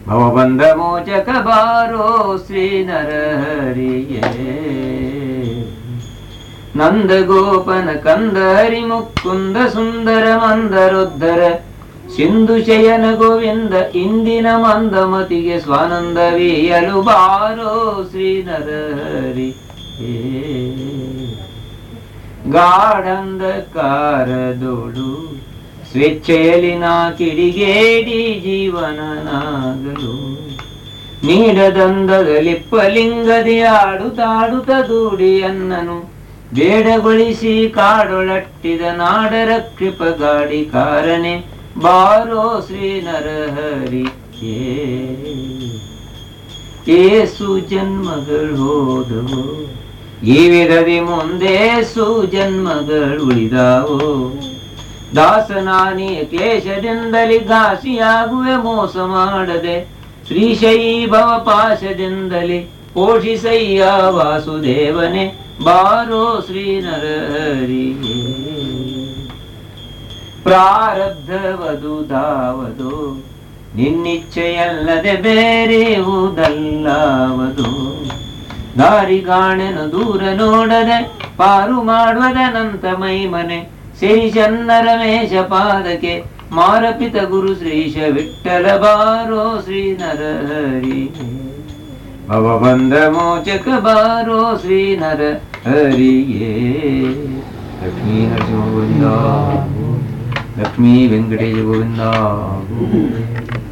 ಭವಬಂಧ ಮೋಚಕ ಬಾರೋ ಶ್ರೀ ನರಹರಿಯೇ ನಂದ ಗೋಪನ ಕಂದ ಹರಿ ಮುಕ್ಕುಂದ ಸುಂದರ ಮಂದರೋದ್ಧರ ಸಿಂಧು ಶಯನ ಗೋವಿಂದ ಇಂದಿನ ಮಂದಮತಿಗೆ ಸ್ವಾನಂದವೀಯಲು ಬಾರೋ ಶ್ರೀ ನರಹರಿ ಗಾಢಂಧಕಾರದೋಡು ಸ್ವೇಚ್ಛೆಯಲ್ಲಿ ನಾ ಕಿಡಿಗೇಡಿ ಜೀವನನಾಗಲು ನೀಡದಂದದ ಲಿಪ್ಪಲಿಂಗದಿ ಆಡುತ್ತಾಡುತ್ತ ದೂಡಿ ಅನ್ನನು ಬೇಡಗೊಳಿಸಿ ಕಾಡೊಳಟ್ಟಿದ ನಾಡರ ಕೃಪ ಗಾಡಿ ಕಾರನೆ ಬಾರೋ ಶ್ರೀ ನರಹರಿ ಏಸು ಜನ್ಮಗಳು ಹೋದವು ಈ ವಿಧದಿ ಮುಂದೆ ಸುಜನ್ಮಗಳು ಉಳಿದಾವು ದಾಸನಾನಿಯ ಕ್ಲೇಶದಿಂದಲಿ ಘಾಸಿಯಾಗುವೆ ಮೋಸ ಮಾಡದೆ ಶ್ರೀಶೈ ಭವ ಪಾಶದಿಂದಲಿ ಪೋಷಿಸಯ್ಯ ವಾಸುದೇವನೇ ಬಾರೋ ಶ್ರೀ ನರಹರಿಯೇ ಪ್ರಾರಬ್ಧವದು ದಾವದು ನಿನ್ನಿಚ್ಛೆಯಲ್ಲದೆ ಬೇರೆಯುವುದಲ್ಲವದು ದಾರಿಗಾಣೆನು ದೂರ ನೋಡದೆ ಪಾರು ಮಾಡುವುದನಂತ ಮೈ ಮನೆ ಸಿರಿಚನ್ನರ ಮೇಷ ಪಾದಕ್ಕೆ ಮಾರಪಿತ ಗುರು ಶ್ರೀಶ ವಿಠಲ ಬಾರೋ ಶ್ರೀ ನರಹರಿ ಭವಬಂಧ ಮೋಚಕ ಬಾರೋ ಶ್ರೀ ನರ ಹರಿಯೇ ಲಕ್ಷ್ಮೀ ನರಸಿಂಹ ಗೋವಿಂದ ಲಕ್ಷ್ಮೀ ವೆಂಕಟೇಶ ಗೋವಿಂದ